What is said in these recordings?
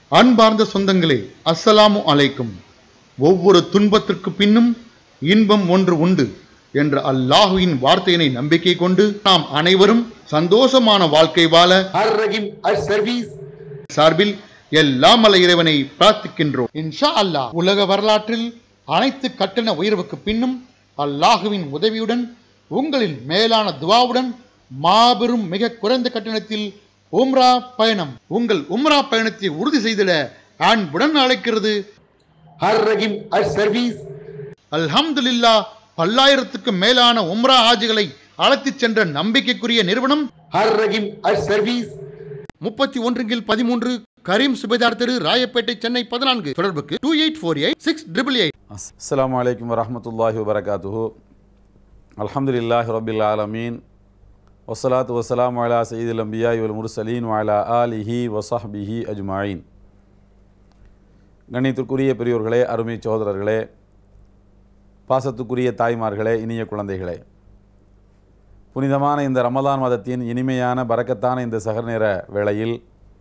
அன்பார்ந்த சொந்தங்களே அஸ்ஸலாமு அலைக்கும் ஒவ்வொரு துன்பத்திற்கு பின்னும் இன்பம் ஒன்று உண்டு என்ற அல்லாஹுவின் வார்த்தையினை நம்பிக்கை கொண்டு நாம் அனைவரும் சந்தோஷமான வாழ்க்கை வாழ الرجيم السيرفيس சார்பில் எல்லாம் அல்ல இறைவனை பிரார்த்திக்கின்றோம் இன்ஷா அல்லாஹ் உலக வரலாற்றில் அனைத்து கட்டண உயர்வுக்கு பின்னும் அல்லாஹுவின் உதவியுடன் உங்களின் மேலான துவாவுடன் மாபெரும் மிக குறைந்த கட்டணத்தில் உம்ரா பயணம் உங்கள் உம்ரா பயணத்தை உறுதி செய்திட அன்புடன் அழைக்கிறது الرجيم السيرفيس அல்ஹம்துலில்லா பல்லாயிரத்துக்கும் மேலான உம்ரா ஆஜிகளை அழைத்துச் சென்ற நம்பிக்கைக்குரிய நிறுவனம் الرجيم السيرفيس முப்பத்தி ஒன்றுங்கில் பதிமூன்று கரீம் சுபேதார் தெரு ராயப்பேட்டை சென்னை பதினான்கு தொடர்புக்கு two eight four eight six triple eight அஸ்ஸலாமு அலைக்கும் வரஹ்மத்துல்லாஹி வபரகாத்துஹு அல்ஹம்துலில்லாஹி ரபில் ஆலமீன் வஸ்ஸலாத்து வஸ்ஸலாமு அலா சய்யிதில் அம்பியா இவல் முர்சலீன் வஅலா ஆலிஹி வஸஹ்பிஹி அஜ்மாயின் கண்ணியத்திற்குரிய பெரியோர்களே அருமை சகோதரர்களே பாசத்துக்குரிய தாய்மார்களே இனிய குழந்தைகளே புனிதமான இந்த ரமலான் மதத்தின் இனிமையான பரக்கத்தான இந்த சகர் நேர வேளையில்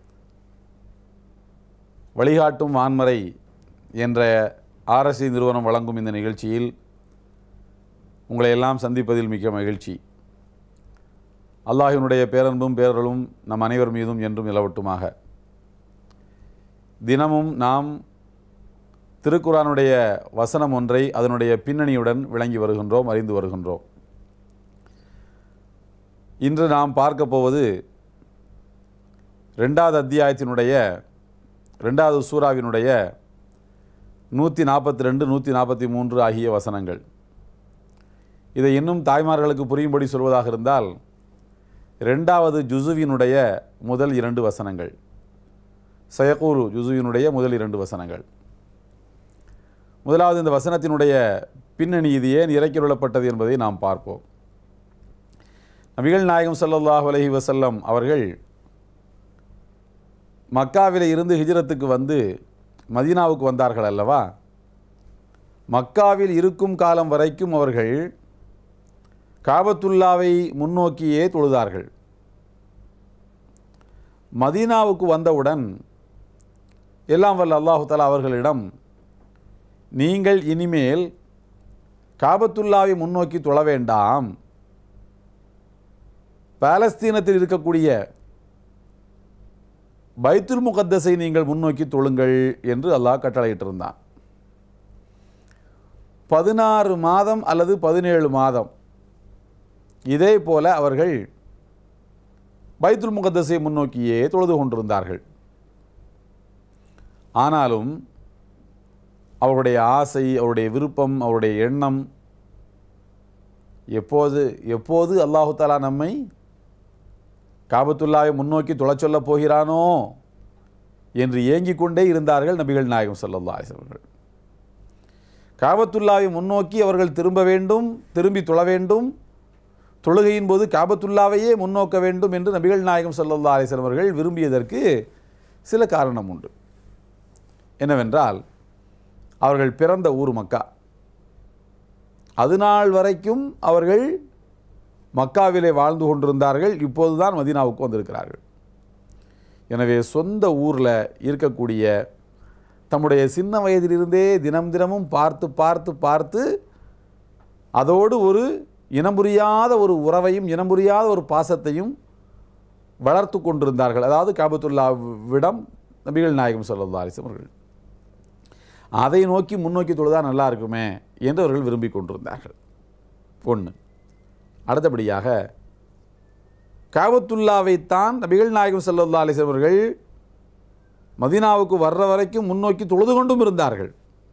வழிகாட்டும் வான்மறை என்ற ஆர்எஸ்சி நிறுவனம் வழங்கும் இந்த நிகழ்ச்சியில் உங்களை எல்லாம் சந்திப்பதில் மிக்க மகிழ்ச்சி அல்லாஹினுடைய பேரன்பும் பேரருளும் நம் அனைவர் மீதும் என்றும் நிலவட்டுமாக தினமும் நாம் திருக்குரானுடைய வசனம் ஒன்றை அதனுடைய பின்னணியுடன் விளங்கி வருகின்றோம் அறிந்து வருகின்றோம் இன்று நாம் பார்க்க போவது ரெண்டாவது அத்தியாயத்தினுடைய ரெண்டாவது சூறாவினுடைய நூற்றி நாற்பத்தி ரெண்டு நூற்றி நாற்பத்தி மூன்று ஆகிய வசனங்கள் இதை இன்னும் தாய்மார்களுக்கு புரியும்படி சொல்வதாக இருந்தால் ரெண்டாவது ஜுசுவினுடைய முதல் இரண்டு வசனங்கள் சயக்கூரு ஜுசுவினுடைய முதல் இரண்டு வசனங்கள் முதலாவது இந்த வசனத்தினுடைய பின்னணி இது ஏன் இறக்கியுள்ளப்பட்டது என்பதை நாம் பார்ப்போம் நபிகள் நாயகம் ஸல்லல்லாஹு அலைஹி வஸல்லம் அவர்கள் மக்காவிலே இருந்து ஹிஜ்ரத்துக்கு வந்து மதீனாவுக்கு வந்தார்கள் அல்லவா மக்காவில் இருக்கும் காலம் வரைக்கும் அவர்கள் காபத்துல்லாவை முன்னோக்கியே தொழுதார்கள் மதீனாவுக்கு வந்தவுடன் எல்லாம் வல்ல அல்லாஹு தஆலா அவர்களிடம் நீங்கள் இனிமேல் காபத்துல்லாவை முன்னோக்கி தொழ வேண்டாம் பாலஸ்தீனத்தில் இருக்கக்கூடிய பைத்துல் முகத்தஸை நீங்கள் முன்னோக்கி தொழுங்கள் என்று அல்லாஹ் கட்டளையிட்டிருந்தான் பதினாறு மாதம் அல்லது பதினேழு மாதம் இதே போல அவர்கள் பைத்துல் முகத்தஸை முன்னோக்கியே தொழுது கொண்டிருந்தார்கள் ஆனாலும் அவருடைய ஆசை அவருடைய விருப்பம் அவருடைய எண்ணம் எப்போது எப்போது அல்லாஹு தாலா நம்மை காபத்துல்லாவை முன்னோக்கி தொழச் சொல்லப் போகிறானோ என்று ஏங்கிக் கொண்டே இருந்தார்கள் நபிகள் நாயகம் ஸல்லல்லாஹு அலைஹி அவர்கள் காபத்துல்லாவை முன்னோக்கி அவர்கள் திரும்ப வேண்டும் திரும்பி தொழ வேண்டும் தொழுகையின் போது காபத்துல்லாவையே முன்னோக்க வேண்டும் என்று நபிகள் நாயகம் ஸல்லல்லாஹு அலைஹி வஸல்லம் அவர்கள் விரும்பியதற்கு சில காரணம் உண்டு என்னவென்றால் அவர்கள் பிறந்த ஊர் மக்கா அது நாள் வரைக்கும் அவர்கள் மக்காவிலே வாழ்ந்து கொண்டிருந்தார்கள் இப்போதுதான் மதீனாவுக்கு வந்திருக்கிறார்கள் எனவே சொந்த ஊரில் இருக்கக்கூடிய தம்முடைய சின்ன வயதிலிருந்தே தினம் தினமும் பார்த்து பார்த்து பார்த்து அதோடு ஒரு இனம் புரியாத ஒரு உறவையும் இனம் புரியாத ஒரு பாசத்தையும் வளர்த்து கொண்டிருந்தார்கள் அதாவது காபத்துல்லாவிடம் நபிகள் நாயகம் ஸல்லல்லாஹு அலைஹி வஸல்லம் அவர்கள் அதை நோக்கி முன்னோக்கி தொழுதா நல்லா இருக்குமே என்று அவர்கள் விரும்பி கொண்டிருந்தார்கள் ஒன்று அடுத்தபடியாக காபத்துல்லாவைத்தான் நபிகள் நாயகம் ஸல்லல்லாஹு அலைஹி வஸல்லம் அவர்கள் மதீனாவுக்கு வர்ற வரைக்கும் முன்னோக்கி தொழுது கொண்டும் இருந்தார்கள்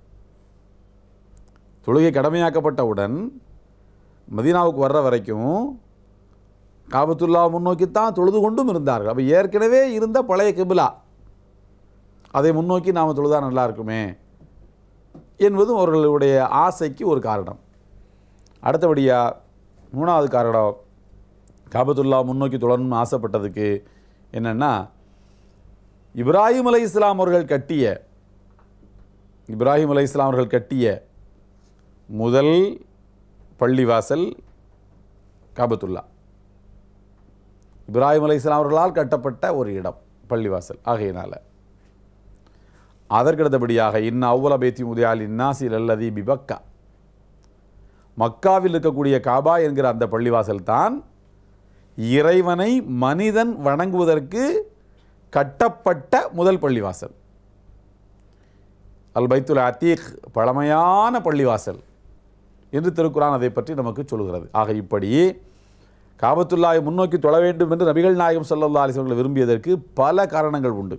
தொழுகை கடமையாக்கப்பட்டவுடன் மதீனாவுக்கு வர்ற வரைக்கும் காபத்துல்லா முன்னோக்கித்தான் தொழுது கொண்டும் இருந்தார்கள் அப்போ ஏற்கனவே இருந்த பழைய கிபிலா அதை முன்னோக்கி நாம் தொழுதா நல்லா இருக்குமே என்பதும் அவர்களுடைய ஆசைக்கு ஒரு காரணம் அடுத்தபடியாக மூணாவது காரணம் காபத்துல்லா முன்னோக்கி தொழணும்னு ஆசைப்பட்டதுக்கு என்னென்னா இப்ராஹிம் அலை இஸ்லாம் அவர்கள் கட்டிய இப்ராஹிம் அலை இஸ்லாம் அவர்கள் கட்டிய முதல் பள்ளிவாசல் காபத்துல்லா இப்ராஹிம் அலை இஸ்லாம் அவர்களால் கட்டப்பட்ட ஒரு இடம் பள்ளிவாசல் ஆகையினால் அதற்கடுத்தபடியாக இன்ன அவ்வள பேத்தி உதயால் இன்னாசில் அல்லதி பிபக்கா மக்காவில் இருக்கக்கூடிய காபா என்கிற அந்த பள்ளிவாசல் தான் இறைவனை மனிதன் வணங்குவதற்கு கட்டப்பட்ட முதல் பள்ளிவாசல் அல் பைத்துல் அத்தீக் பழமையான பள்ளிவாசல் என்று திருக்குறான் அதை பற்றி நமக்கு சொல்கிறது ஆக இப்படி காபத்துல்லாவை முன்னோக்கி தொழ வேண்டும் என்று நபிகள் நாயகம் ஸல்லல்லாஹு அலைஹி வஸல்லம் விரும்பியதற்கு பல காரணங்கள் உண்டு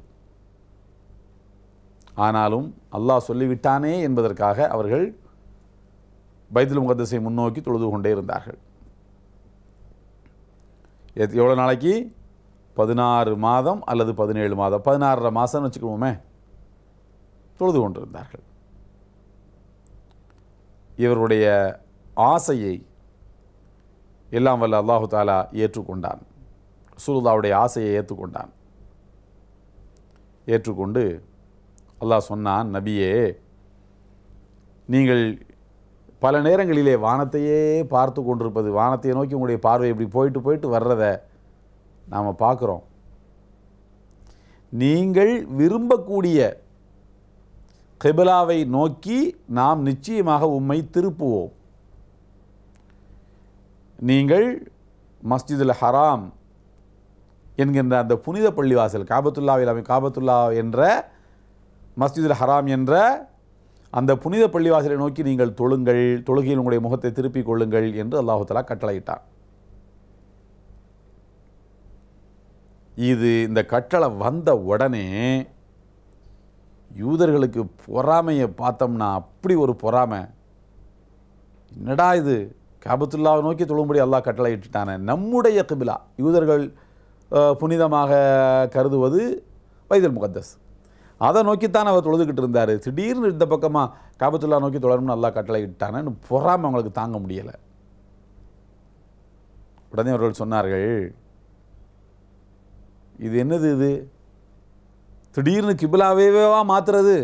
ஆனாலும் அல்லாஹ் சொல்லிவிட்டானே என்பதற்காக அவர்கள் பைத்துல் முகத்தஸை முன்னோக்கி தொழுது கொண்டே இருந்தார்கள் எத்- எவ்வளோ நாளைக்கு பதினாறு மாதம் அல்லது பதினேழு மாதம் பதினாறரை மாதம்னு வச்சுக்குவோமே தொழுது கொண்டிருந்தார்கள் இவருடைய ஆசையை எல்லாம் வல்ல அல்லாஹு தாலா ஏற்றுக்கொண்டான் சுருதாவுடைய ஆசையை ஏற்றுக்கொண்டான் ஏற்றுக்கொண்டு அல்லாஹ் சொன்னான் நபியே நீங்கள் பல நேரங்களிலே வானத்தையே பார்த்து கொண்டிருப்பது வானத்தை நோக்கி உங்களுடைய பார்வை இப்படி போயிட்டு போயிட்டு வர்றதை நாம் பார்க்குறோம் நீங்கள் விரும்பக்கூடிய கிபிலாவை நோக்கி நாம் நிச்சயமாக உம்மை திருப்புவோம் நீங்கள் மஸ்ஜிதுல் ஹராம் என்கின்ற அந்த புனித பள்ளிவாசல் காபத்துல்லாவில் அமை காபத்துல்லா என்ற மஸ்ஜிதுல் ஹராம் என்ற அந்த புனித பள்ளிவாசலை நோக்கி நீங்கள் தொழுங்கள் தொழுகையில் உங்களுடைய முகத்தை திருப்பிக் கொள்ளுங்கள் என்று அல்லாஹு தஆலா கட்டளையிட்டான் இது இந்த கட்டளை வந்த உடனே யூதர்களுக்கு பொறாமையை பார்த்தோம்னா அப்படி ஒரு பொறாமை என்னடா இது காபத்துல்லாவை நோக்கி தொழும்படி அல்லாஹ் கட்டளை இட்டுட்டானே நம்முடைய கிபிலா யூதர்கள் அஹ், புனிதமாக கருதுவது வைதல் முகத்தஸ் அதை நோக்கித்தான் அவர் தொழுதுகிட்டு இருந்தார் திடீர்னு இந்த பக்கமாக காபத்துல்லா நோக்கி தொழணும்னு அல்லாஹ் கட்டளை இட்டானேன்னு பொறாமை அவங்களுக்கு தாங்க முடியலை உடனே அவர்கள் சொன்னார்கள் இது என்னது இது திடீர்னு கிபிலாவேவா மாத்துறது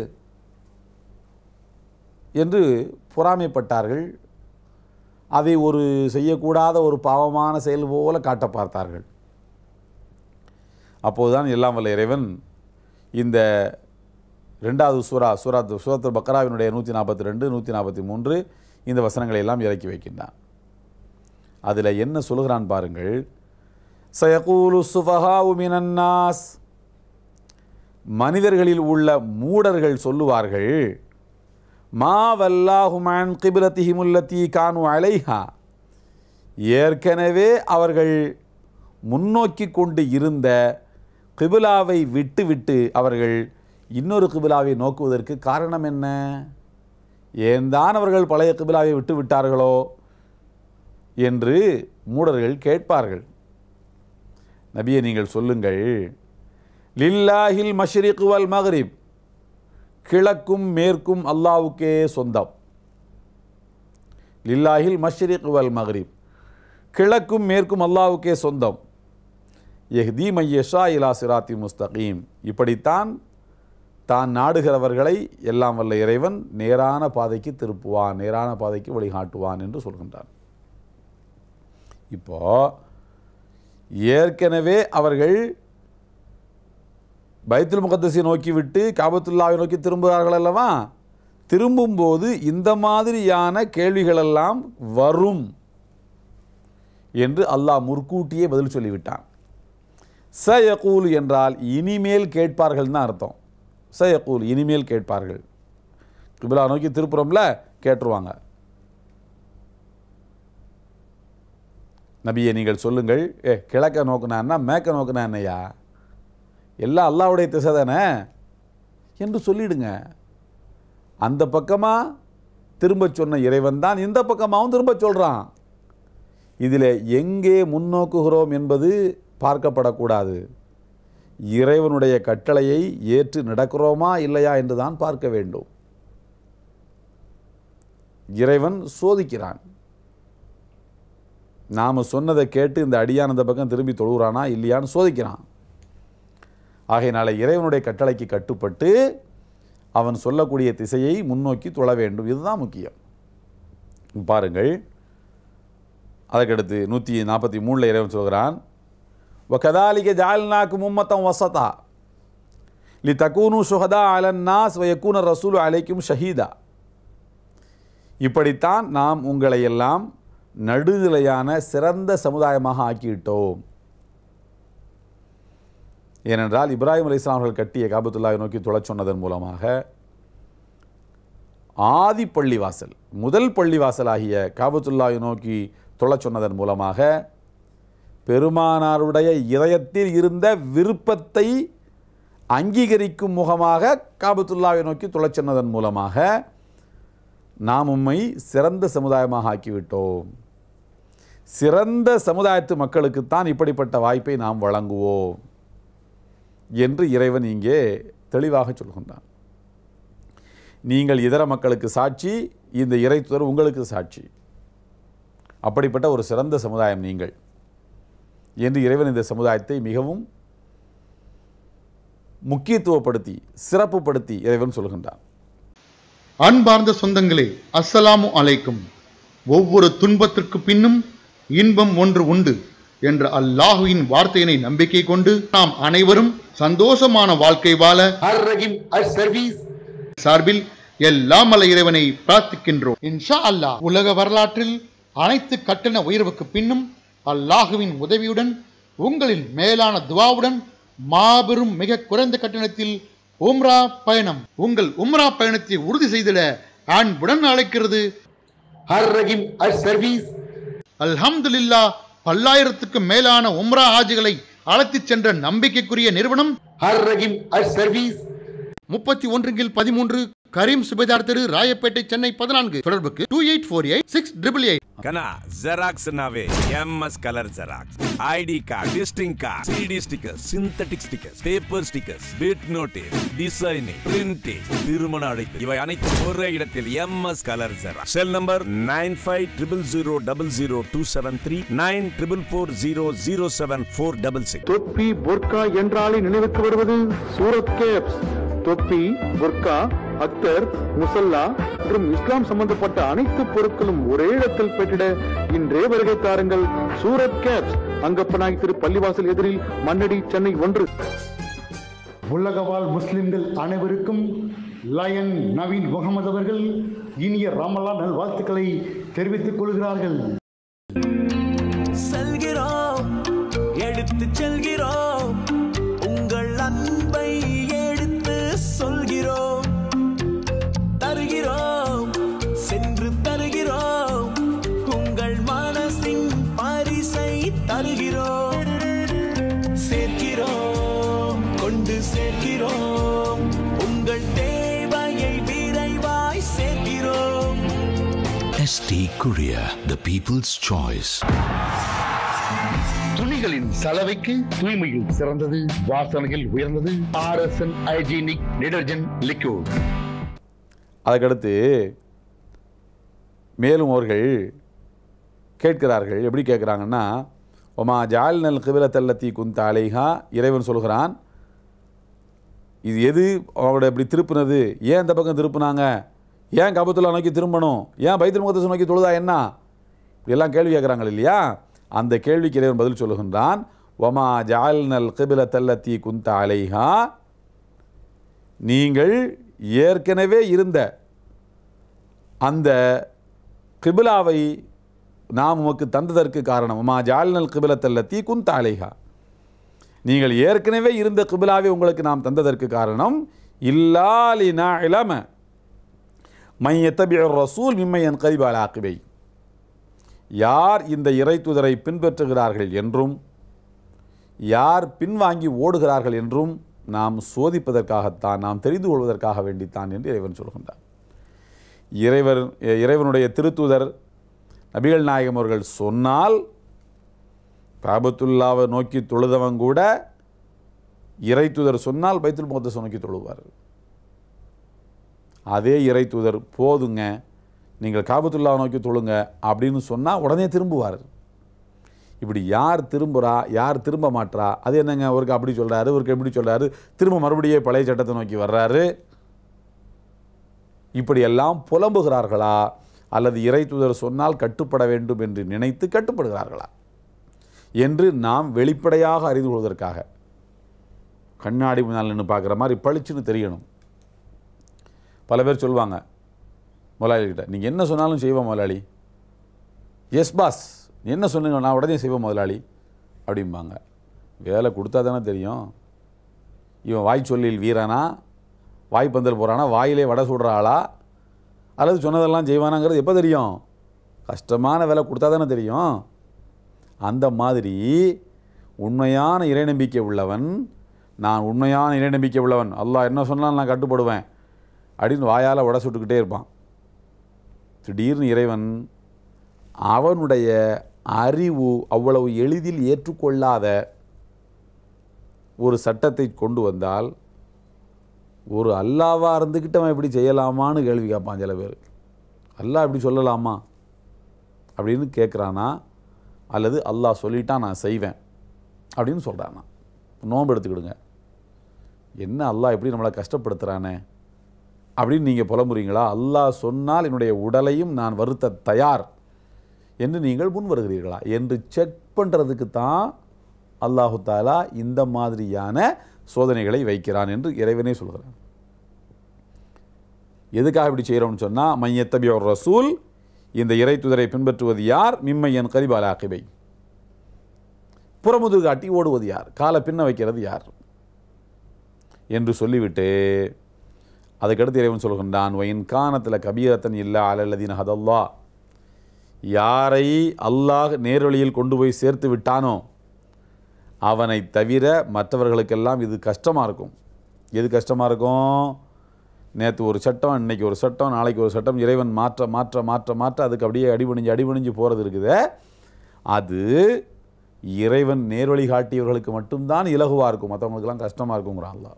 என்று பொறாமைப்பட்டார்கள் அதை ஒரு செய்யக்கூடாத ஒரு பாவமான செயல் போல காட்ட பார்த்தார்கள் அப்போதுதான் எல்லாம் வல்ல இறைவன் இந்த ரெண்டாவது சூரா சூரா சூரத்து பக்ராவினுடைய நூற்றி நாற்பத்தி ரெண்டு நூற்றி நாற்பத்தி மூன்று இந்த வசனங்களை எல்லாம் இறக்கி வைக்கின்றான் அதில் என்ன சொல்கிறான் பாருங்கள் சயகூலு சுஃபஹாவு மினன்னாஸ் மனிதர்களில் உள்ள மூடர்கள் சொல்லுவார்கள் மா வல்லாஹுமான் கிபிலத்திஹிமுல்லத்தி கானு அலைஹா ஏற்கனவே அவர்கள் முன்னோக்கி கொண்டு இருந்த கிபிலாவை விட்டுவிட்டு அவர்கள் இன்னொரு கிபிலாவை நோக்குவதற்கு காரணம் என்ன ஏன்தான் அவர்கள் பழைய கிபிலாவை விட்டு விட்டார்களோ என்று மூடர்கள் கேட்பார்கள் நபியை நீங்கள் சொல்லுங்கள் லில்லாஹில் மஷ்ரிக் வல் மக்ரிப் கிழக்கும் மேற்கும் அல்லாவுக்கே சொந்தம் லில்லாஹில் மஷ்ரிக் வல் மக்ரிப் கிழக்கும் மேற்கும் அல்லாவுக்கே சொந்தம் எஹ்தி மையஷா இலா சிராத்தி முஸ்தகீம் இப்படித்தான் தான் நாடுகிறவர்களை எல்லாம் வல்ல இறைவன் நேரான பாதைக்கு திருப்புவான் நேரான பாதைக்கு வழிகாட்டுவான் என்று சொல்கின்றான் இப்போ ஏற்கனவே அவர்கள் பைத்துல் முகத்தஸை நோக்கி விட்டு காபத்துல்லாவை நோக்கி திரும்புகிறார்கள் அல்லவா திரும்பும்போது இந்த மாதிரியான கேள்விகளெல்லாம் வரும் என்று அல்லாஹ் முற்கூட்டியே பதில் சொல்லிவிட்டான் சயகூல் என்றால் இனிமேல் கேட்பார்கள் தான் அர்த்தம் சயகூல் இனிமேல் கேட்பார்கள் கிபிலா நோக்கி திருப்புறம்ல கேட்டுருவாங்க நபியை நீங்கள் சொல்லுங்கள் ஏ கிழக்க நோக்குனான்னா மேற்க நோக்குனா என்னையா எல்லாம் அல்லாவுடைய திசை தானே என்று சொல்லிடுங்க அந்த பக்கமாக திரும்ப சொன்ன இறைவன் தான் இந்த பக்கமாகவும் திரும்ப சொல்கிறான் இதில் எங்கே முன்னோக்குகிறோம் என்பது பார்க்கப்படக்கூடாது இறைவனுடைய கட்டளையை ஏற்று நடக்கிறோமா இல்லையா என்று தான் பார்க்க வேண்டும் இறைவன் சோதிக்கிறான் நாம் சொன்னதை கேட்டு இந்த அடியான் இந்த பக்கம் திரும்பி தொழுகிறானா இல்லையான்னு சோதிக்கிறான் ஆகையினால இறைவனுடைய கட்டளைக்கு கட்டுப்பட்டு அவன் சொல்லக்கூடிய திசையை முன்னோக்கி தொழ வேண்டும் இதுதான் முக்கியம் பாருங்கள் அதற்கடுத்து நூற்றி நாற்பத்தி மூணில் இறைவன் சொல்கிறான் وكذلك جعلناكم أمة وسطا லி தக்கூனு சுஹதா அலன்னாஸ் வயக்கூன ரசூல் அலைக்கும் ஷஹீதா இப்படித்தான் நாம் உங்களை எல்லாம் நடுநிலையான சிறந்த சமுதாயமாக ஆக்கிவிட்டோம் ஏனென்றால் இப்ராஹிம் அலி அவர்கள் கட்டிய காபத்துல்லாவை நோக்கி தொழச் சொன்னதன் மூலமாக ஆதி பள்ளிவாசல் முதல் பள்ளிவாசலாகிய காபத்துல்லாவை நோக்கி தொழச் சொன்னதன் மூலமாக பெருமானாருடைய இதயத்தில் இருந்த விருப்பத்தை அங்கீகரிக்கும் முகமாக காபத்துல்லாவை நோக்கி தொழச் சொன்னதன் மூலமாக நாம் உம்மை சிறந்த சமுதாயமாக ஆக்கிவிட்டோம் சிறந்த சமுதாயத்து மக்களுக்குத்தான் இப்படிப்பட்ட வாய்ப்பை நாம் வழங்குவோம் என்று இறைவன் இங்கே தெளிவாக சொல்கின்றான் நீங்கள் இதர மக்களுக்கு சாட்சி இந்த இறைத்துதர் உங்களுக்கு சாட்சி அப்படிப்பட்ட ஒரு சிறந்த சமுதாயம் நீங்கள் என்று இறைவன் இந்த சமுதாயத்தை மிகவும் முக்கியத்துவப்படுத்தி சிறப்புப்படுத்தி இறைவன் சொல்கின்றான் அன்பார்ந்த சொந்தங்களே அஸ்ஸலாமு அலைக்கும் ஒவ்வொரு துன்பத்திற்கு பின்னும் இன்பம் ஒன்று உண்டு என்ற அல்லாஹுவின் வார்த்தையினை நம்பிக்கை கொண்டு நாம் அனைவரும் சந்தோஷமான வாழ்க்கை வாழ हर रहीम हर सर्विस சார்பில் எல்லாம் மல இறைவனை பிரார்த்திக்கின்றோம் இன்ஷா அல்லாஹ் உலக வரலாற்றில் அனைத்து கட்டண உயர்வுக்கு பின்னும் அல்லாஹுவின் உதவியுடன் உங்களின் மேலான துவாவுடன் மாபெரும் மிக குறைந்த கட்டணத்தில் உம்ரா பயணம் உங்கள் உம்ரா பயணத்தை உறுதி செய்திட அன்புடன் அழைக்கிறது हर रहीम हर सर्विस அல்ஹம்துலில்லா பல்லாயிரத்துக்கும் மேலான உம்ரா ஆஜிகளை அழைத்துச் சென்ற நம்பிக்கைக்குரிய நிறுவனம் हर रहीम हर सर्विस முப்பத்தி ஒன்றுங்கில் பதிமூன்று கரீம் சுபேதார் தெரு ராயப்பேட்டை சென்னை பதினான்கு தொடர்புக்கு two eight four eight six triple eight ಕನ ಜೆರಾಕ್ಸ್ ನಾವೇ MS colour xerox ID card visiting card CD stickers synthetic stickers paper stickers bit notice designing printing திருமண அழைப்பு இவை அனைத்தும் ஒரே இடத்தில் MS colour xerox cell number nine five triple zero double zero two seven three nine triple four zero zero seven four double six தொப்பி புர்கா என்றாலே நினைவுக்கு வருவது சூரத் கேப்ஸ் தொப்பி புர்கா அத்தர் முசல்லா மற்றும் இஸ்லாம் சம்பந்தப்பட்ட அனைத்து பொருட்களும் ஒரே இடத்தில் பெற்றிட இன்றே வருகை தாருங்கள் சூரத் கேப்ஸ் அங்கப்பநாய் திரு பள்ளிவாசல் எதிரில் மண்ணடி சென்னை ஒன்று உலக வாழ் முஸ்லிம்கள் அனைவருக்கும் லயன் நவீன் முகமது அவர்கள் இனிய ரமலான் நல்வாழ்த்துக்களை தெரிவித்துக் கொள்கிறார்கள் செல்கிறோம் எடுத்து செல்கிறோம் உங்கள் அன்பை எடுத்து சொல்கிறோம் தருகிறோம் சென்று தருகிறோம் உங்கள் மனசின் பரிசை தருகிறோம் சேர்க்கிறோம் கொண்டு சேர்க்கிறோம் உங்கள் தேவையை விரைவாய் சேர்க்கிறோம் ST Courier, the people's choice. துணிகளின் சலவைக்கு தூய்மையில் சிறந்தது வாசனையில் உயர்ந்தது R S N hygienic detergent liquid அதுக்கடுத்து மேலும் அவர்கள் கேட்கிறார்கள் எப்படி கேட்குறாங்கன்னா ஒமா ஜால்நல் கிபிலத்தல்லத்தி குந்த அலைஹா இறைவன் சொல்கிறான் இது எது அவங்களோட இப்படி திருப்புனது ஏன் இந்த பக்கம் திருப்புனாங்க ஏன் கபத்துல்லா நோக்கி திரும்பணும் ஏன் பைத்துல் முகத்தஸ் நோக்கி தொழுதா என்ன இப்படியெல்லாம் கேள்வி கேட்குறாங்க இல்லையா அந்த கேள்விக்கு இறைவன் பதில் சொல்லுகின்றான் ஒமா ஜால்நல் கிபிலத்தல்லத்தி குந்த அலைஹா நீங்கள் ஏற்கனவே இருந்த அந்த கிபிலாவை நாம் உமக்கு தந்ததற்கு காரணம் மா ஜால்னல் கிபிலத்தல்லத்தி குந்த அலைஹா நீங்கள் ஏற்கனவே இருந்த கிபிலாவை உங்களுக்கு நாம் தந்ததற்கு காரணம் இல்லாலினா இளம மையத்தபி ரசூல் மிம்மையன் கரிபால் ஆக்கிவை யார் இந்த இறைத்துதரை பின்பற்றுகிறார்கள் என்றும் யார் பின்வாங்கி ஓடுகிறார்கள் என்றும் நாம் சோதிப்பதற்காகத்தான் நாம் தெரிந்து கொள்வதற்காக வேண்டித்தான் என்று இறைவன் சொல்கின்றார் இறைவர் இறைவனுடைய திருத்தூதர் நபிகள் நாயகம் அவர்கள் சொன்னால் காபத்துல்லாவை நோக்கி தொழுதவன் கூட இறைத்தூதர் சொன்னால் பைத்துல் முகத்தஸ் நோக்கி தொழுவார் அதே இறைத்தூதர் போதுங்க நீங்கள் காபத்துல்லாவை நோக்கி தொழுங்க அப்படின்னு சொன்னால் உடனே திரும்புவார் இப்படி யார் திரும்புகிறா யார் திரும்ப மாட்றா அது என்னங்க அவருக்கு அப்படி சொல்கிறாரு இவருக்கு எப்படி சொல்கிறாரு திரும்ப மறுபடியும் பழைய சட்டத்தை நோக்கி வர்றாரு இப்படியெல்லாம் புலம்புகிறார்களா அல்லது இறை தூதர் சொன்னால் கட்டுப்பட வேண்டும் என்று நினைத்து கட்டுப்படுகிறார்களா என்று நாம் வெளிப்படையாக அறிந்து கொள்வதற்காக கண்ணாடி முன்னால் நின்று பார்க்குற மாதிரி பளிச்சுன்னு தெரியணும் பல பேர் சொல்லுவாங்க முதலாளிகிட்ட நீங்கள் என்ன சொன்னாலும் செய்வோம் முதலாளி எஸ் பாஸ் நீ என்ன சொன்னீங்க நான் உடனே செய்வோம் முதலாளி அப்படிம்பாங்க வேலை கொடுத்தா தானே தெரியும் இவன் வாய் சொல்லில் வீரனா வாய் பந்தல் போகிறானா வாயிலே வடை சுடுற ஆளா அல்லது சொன்னதெல்லாம் செய்வானாங்கிறது எப்போ தெரியும் கஷ்டமான வேலை கொடுத்தா தானே தெரியும் அந்த மாதிரி உண்மையான இறைநம்பிக்கை உள்ளவன் நான் உண்மையான இறைநம்பிக்கை உள்ளவன் அல்லாஹ் என்ன சொன்னாலும் நான் கட்டுப்படுவேன் அப்படின்னு வாயால் உட சுட்டுக்கிட்டே இருப்பான் திடீர்னு இறைவன் அவனுடைய அறிவு அவ்வளவு எளிதில் ஏற்றுக்கொள்ளாத ஒரு சட்டத்தை கொண்டு வந்தால் ஒரு அல்லாவாக இருந்துக்கிட்டு அவன் இப்படி செய்யலாமான்னு கேள்வி கேட்பான் சில பேர் அல்லாஹ் இப்படி சொல்லலாமா அப்படின்னு கேட்குறானா அல்லது அல்லாஹ் சொல்லிட்டான் நான் செய்வேன் அப்படின்னு சொல்கிறானா நோன்பு எடுத்துக்கிடுங்க என்ன அல்லாஹ் எப்படி நம்மளை கஷ்டப்படுத்துகிறானே அப்படின்னு நீங்கள் புலம்புறீங்களா அல்லாஹ் சொன்னால் என்னுடைய உடலையும் நான் வருத்த தயார் என்று நீங்கள் முன் வருகிறீர்களா என்று செக் பண்ணுறதுக்கு தான் அல்லாஹு தாலா இந்த மாதிரியான சோதனைகளை வைக்கிறான் என்று இறைவனே சொல்கிறான் எதுக்காக இப்படி செய்கிறோம்னு சொன்னால் மையத்தபி ஒரு ரசூல் இந்த இறை துதரை பின்பற்றுவது யார் மிம்மையன் கரிபால ஆக்கிவை புறமுது காட்டி ஓடுவது யார் காலை பின்ன வைக்கிறது யார் என்று சொல்லிவிட்டு அதுக்கடுத்து இறைவன் சொல்கின்றான் ஒயின் காணத்தில் கபீரத்தன் இல்லா அலல்லதீன் ஹதல்லா யாரை அல்லாஹ் நேர்வழியில் கொண்டு போய் சேர்த்து விட்டானோ அவனை தவிர மற்றவர்களுக்கெல்லாம் இது கஷ்டமாக இருக்கும் எது கஷ்டமாக இருக்கும் நேற்று ஒரு சட்டம் இன்னைக்கு ஒரு சட்டம் நாளைக்கு ஒரு சட்டம் இறைவன் மாற்ற மாற்ற மாற்ற மாற்ற அதுக்கு அப்படியே அடிபணிஞ்சு அடிபணிஞ்சு போகிறது இருக்குதே அது இறைவன் நேர்வழி காட்டியவர்களுக்கு மட்டும்தான் இலகுவாக இருக்கும் மற்றவங்களுக்கெல்லாம் கஷ்டமாக இருக்குங்கிறான் அல்லாஹ்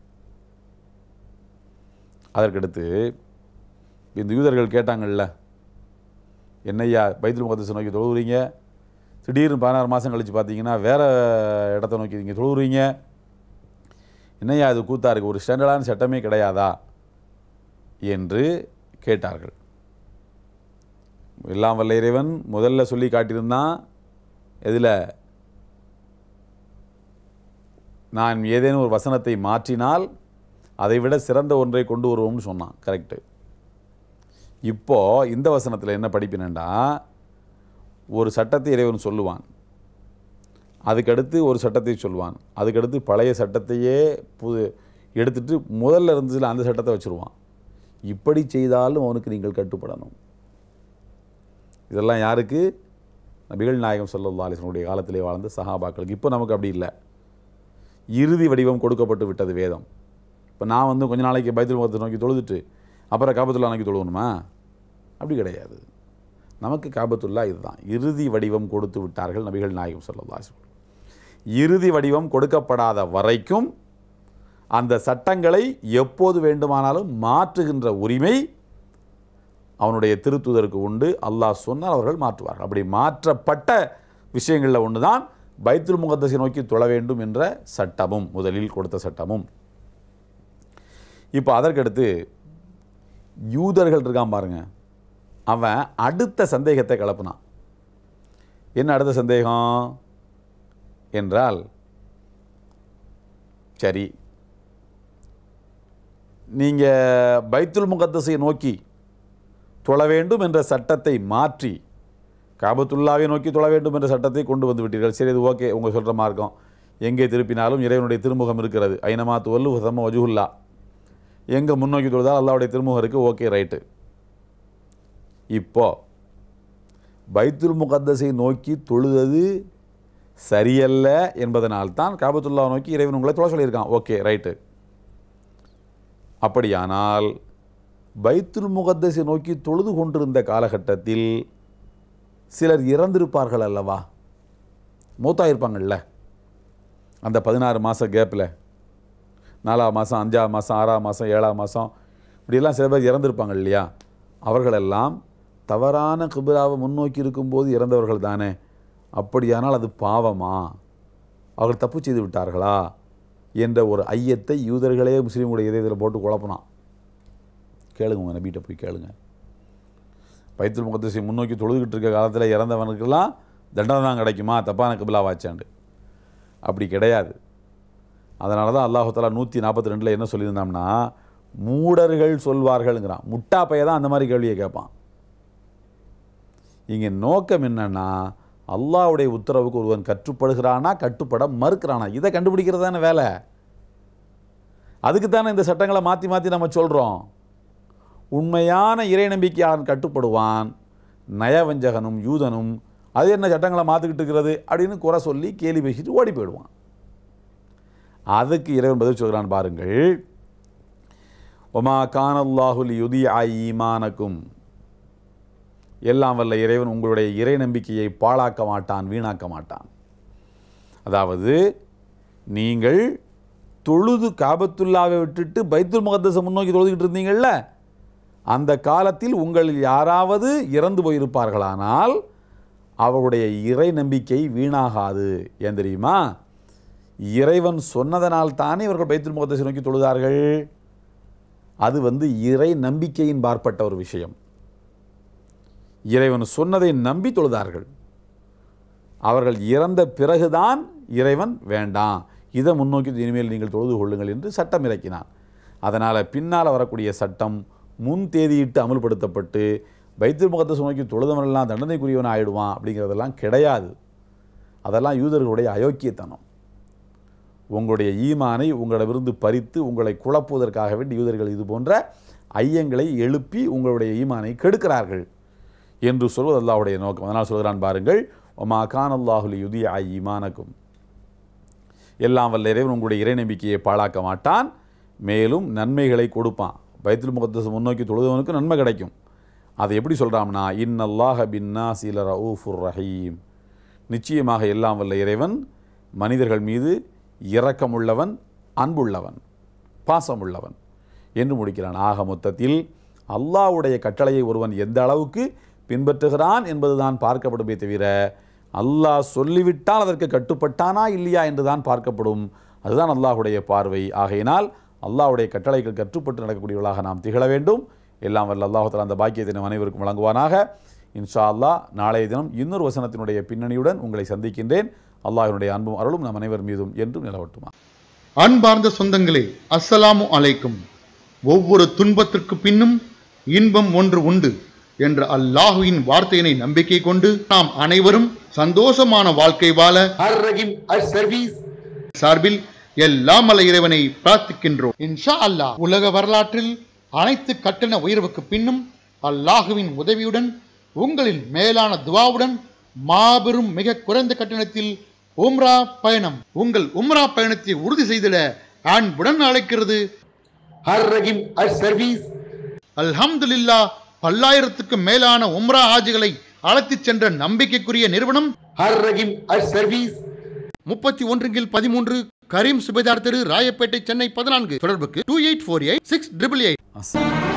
அதற்கடுத்து இந்த யூதர்கள் கேட்டாங்கள்ல என்னய்யா பைத்துல் முகத்தசை நோக்கி தொழுவுறீங்க திடீர்னு பதினாறு மாதம் கழித்து பார்த்தீங்கன்னா வேறு இடத்த நோக்கி நீங்கள் தொழுவுறீங்க என்னய்யா இது கூத்தா இருக்குது ஒரு ஸ்டாண்டர்டான சட்டமே கிடையாதா என்று கேட்டார்கள் எல்லாம் வல்ல இறைவன் முதல்ல சொல்லி காட்டியிருந்தான் எதில் நான் ஏதேனும் ஒரு வசனத்தை மாற்றினால் அதைவிட சிறந்த ஒன்றை கொண்டு வருவோம்னு சொன்னான் கரெக்டு இப்போ இந்த வசனத்தில் என்ன படிப்பினேன்டா ஒரு சட்டத்தை இறைவன் சொல்லுவான் அதுக்கடுத்து ஒரு சட்டத்தை சொல்லுவான் அதுக்கடுத்து பழைய சட்டத்தையே புது எடுத்துட்டு முதல்ல இருந்ததில் அந்த சட்டத்தை வச்சுருவான் இப்படி செய்தாலும் அவனுக்கு நீங்கள் கட்டுப்படணும் இதெல்லாம் யாருக்கு நபிகள் நாயகம் ஸல்லல்லாஹு அலைஹி வஸல்லம் காலத்திலே வாழ்ந்த சஹாபாக்களுக்கு இப்போ நமக்கு அப்படி இல்லை இறுதி வடிவம் கொடுக்கப்பட்டு விட்டது வேதம் இப்போ நான் வந்து கொஞ்ச நாளைக்கு பைத்துல் முகத்தை நோக்கி தொழுதுட்டு அப்புறம் காபத்துல்லா நோக்கி தொழுவணுமா அப்படி கிடையாது நமக்கு காபத்துல்லா இதுதான் இறுதி வடிவம் கொடுத்து விட்டார்கள் நபிகள் நாயகம் ஸல்லல்லாஹு அலைஹி வஸல்லம் இறுதி வடிவம் கொடுக்கப்படாத வரைக்கும் அந்த சட்டங்களை எப்போது வேண்டுமானாலும் மாற்றுகின்ற உரிமை அவனுடைய திருத்துதருக்கு உண்டு அல்லாஹ் சொன்னால் அவர்கள் மாற்றுவார்கள் அப்படி மாற்றப்பட்ட விஷயங்களில் ஒன்று தான் பைத்துல் முகத்தஸை நோக்கி தொழ வேண்டும் என்ற சட்டமும் முதலில் கொடுத்த சட்டமும் இப்போ அதற்கடுத்து யூதர்கள் இருக்கான் பாருங்க அவன் அடுத்த சந்தேகத்தை கிளப்புனான் என்ன அடுத்த சந்தேகம் என்றால் சரி நீங்கள் பைத்துல் முகத்தஸை நோக்கி தொழ வேண்டும் என்ற சட்டத்தை மாற்றி காபத்துல்லாவை நோக்கி தொழ வேண்டும் என்ற சட்டத்தை கொண்டு வந்து விட்டீர்கள் சரி இது ஓகே உங்கள் சொல்கிற மார்க்கம் எங்கே திருப்பினாலும் இறைவனுடைய திருமுகம் இருக்கிறது ஐனமா துவல்லு சம வஜுகுல்லா எங்கே முன்னோக்கி தொழுதால் அல்லாவுடைய திருமுகம் இருக்குது ஓகே ரைட்டு இப்போ பைத்துல் முகத்தஸை நோக்கி தொழுதது சரியல்ல என்பதனால்தான் காபத்துல்லா நோக்கி இறைவன் உங்களை தொழ சொல்லியிருக்கான் ஓகே ரைட்டு அப்படியானால் பைத்துல் முகத்தஸை நோக்கி தொழுது கொண்டிருந்த காலகட்டத்தில் சிலர் இறந்திருப்பார்கள் அல்லவா மூத்தாயிருப்பாங்கள்ல அந்த பதினாறு மாதம் கேப்பில் நாலாம் மாதம் அஞ்சாம் மாதம் ஆறாம் மாதம் ஏழாம் மாதம் இப்படியெல்லாம் சில பேர் இறந்திருப்பாங்க இல்லையா அவர்களெல்லாம் தவறான கிபிராவை முன்னோக்கி இருக்கும்போது இறந்தவர்கள் தானே அப்படியானால் அது பாவமா அவர்கள் தப்பு செய்து விட்டார்களா என்ற ஒரு ஐயத்தை யூதர்களே முஸ்லீமுடைய இதயத்தில் போட்டு குழப்பினான் கேளுங்க உங்கள் நபிகிட்ட போய் கேளுங்க பைத்துல் முகத்தஸை முன்னோக்கி தொழுதுகிட்டு இருக்க காலத்தில் இறந்தவனுக்கெல்லாம் தண்டனை தான் கிடைக்குமா தப்பான கிபிலா வாச்சாண்டு அப்படி கிடையாது அதனால தான் அல்லாஹு தாலா நூற்றி நாற்பத்தி ரெண்டில் என்ன சொல்லியிருந்தோம்னா மூடர்கள் சொல்வார்கள்ங்கிறான் முட்டா பைய தான் அந்த மாதிரி கேள்வியை கேட்பான் இங்கே நோக்கம் என்னன்னா அல்லாஹ்வுடைய உத்தரவுக்கு ஒருவன் கட்டுப்படுகிறானா கட்டுப்பட மறுக்கிறானா இதை கண்டுபிடிக்கிறது தானே வேலை அதுக்கு தானே இந்த சட்டங்களை மாற்றி மாற்றி நம்ம சொல்கிறோம் உண்மையான இறை நம்பிக்கையாளன் கட்டுப்படுவான் நயவஞ்சகனும் யூதனும் அது என்ன சட்டங்களை மாற்றிக்கிட்டு இருக்கிறது அப்படின்னு குறை சொல்லி கேலி பேசிட்டு ஓடி போயிடுவான் அதுக்கு இறைவன் பதில் சொல்கிறான் பாருங்கள் ஒமா கானல்லாஹுல் யுதி ஈமானக்கும் எல்லாம் வல்ல இறைவன் உங்களுடைய இறை நம்பிக்கையை பாழாக்க மாட்டான் வீணாக்க மாட்டான் அதாவது நீங்கள் தொழுது காபத்துல்லாவை விட்டுட்டு பைத்துல் முகத்தஸை முன்னோக்கி தொழுதுகிட்டு இருந்தீங்கள்ல அந்த காலத்தில் உங்களில் யாராவது இறந்து போயிருப்பார்களானால் அவருடைய இறை நம்பிக்கை வீணாகாது ஏன் தெரியுமா இறைவன் சொன்னதனால் தானே இவர்கள் பைத்துல் முகத்தஸை நோக்கி தொழுதார்கள் அது வந்து இறை நம்பிக்கையின் பார்ப்பட்ட ஒரு விஷயம் இறைவன் சொன்னதை நம்பி தொழுதார்கள் அவர்கள் இறந்த பிறகுதான் இறைவன் வேண்டாம் இதை முன்னோக்கி இனிமேல் நீங்கள் தொழுது கொள்ளுங்கள் என்று சட்டம் இறக்கினான் அதனால் பின்னால் வரக்கூடிய சட்டம் முன் தேதியிட்டு அமல்படுத்தப்பட்டு பைத்துல் முகத்தை நோக்கி தொழுதவனெல்லாம் தண்டனைக்குரியவன் ஆயிடுவான் அப்படிங்கிறதெல்லாம் கிடையாது அதெல்லாம் யூதர்களுடைய அயோக்கியத்தனம் உங்களுடைய ஈமானை உங்களிடமிருந்து பறித்து உங்களை குழப்புவதற்காக வேண்டி யூதர்கள் இது போன்ற ஐயங்களை எழுப்பி உங்களுடைய ஈமானை கெடுக்கிறார்கள் என்று சொல்வது அல்லாஹ்வுடைய நோக்கம் அதனால் சொல்கிறான் பாருங்கள் ஒமா கான் அல்லாஹுலி யுதி ஐ ஈமானக்கும் எல்லாம் வல்ல இறைவன் உங்களுடைய இறை நம்பிக்கையை பாழாக்க மாட்டான் மேலும் நன்மைகளை கொடுப்பான் பைத்துல் முகத்தஸ் முன்னோக்கி தொழுதவனுக்கு நன்மை கிடைக்கும் அதை எப்படி சொல்கிறான்னா இன்னல்லாஹ பின்னா சீல ரவுஃபுர் ரஹீம் நிச்சயமாக எல்லாம் வல்ல இறைவன் மனிதர்கள் மீது இரக்கமுள்ளவன் அன்புள்ளவன் பாசமுள்ளவன் என்று முடிக்கிறான் ஆக மொத்தத்தில் அல்லாஹ்வுடைய கட்டளையை ஒருவன் எந்த அளவுக்கு பின்பற்றுகிறான் என்பதுதான் பார்க்கப்படுமே தவிர அல்லாஹ் சொல்லிவிட்டால் அதற்கு கட்டுப்பட்டானா இல்லையா என்றுதான் பார்க்கப்படும் அதுதான் அல்லாஹ்வுடைய பார்வை ஆகையினால் அல்லாஹ்வுடைய கட்டளைகள் கட்டுப்பட்டு நடக்கக்கூடியவர்களாக நாம் திகழ வேண்டும் எல்லாம் வல்ல அல்லாஹால அந்த பாக்கியத்தை நம் அனைவருக்கும் வழங்குவானாக இன்ஷா அல்லாஹ் நாளைய தினம் இன்னொரு வசனத்தினுடைய பின்னணியுடன் உங்களை சந்திக்கின்றேன் அல்லாஹ்வினுடைய அன்பும் அருளும் நம் அனைவர் மீதும் என்றும் நிலவட்டுமா அன்பார்ந்த சொந்தங்களே அஸ்ஸலாமு அலைக்கும் ஒவ்வொரு துன்பத்திற்கு பின்னும் இன்பம் ஒன்று உண்டு என்ற அல்லாஹுவின் வார்த்தையினை நம்பிக்கை கொண்டு நாம் அனைவரும் சந்தோஷமான வாழ்க்கை வாழ Har Rahim Al Service சார்பில் எல்லாம் மலை இறைவனை பிரார்த்திக்கின்றோம் இன்ஷா அல்லாஹ் உலக வரலாற்றில் அனைத்து கட்டண உயர்வுக்கு பின்னும் அல்லாஹுவின் உதவியுடன் உங்களின் மேலான துவாவுடன் மாபெரும் மிக குறைந்த கட்டணத்தில் உம்ரா பயணம் உங்கள் உம்ரா பயணத்தை உறுதி செய்திட அன்புடன் அழைக்கிறது Har Rahim Al Service அல்ஹம்துலில்லா பல்லாயிரத்துக்கும் மேலான உம்ரா ஆஜிகளை அழைத்துச் சென்ற நம்பிக்கைக்குரிய நிறுவனம் Har Rahim Al Service முப்பத்தி ஒன்றுங்கில் பதிமூன்று கரீம் சுபேதார் தெரு ராயப்பேட்டை சென்னை பதினான்கு தொடர்புக்கு two eight four eight six triple eight அஸ்ஸலாம்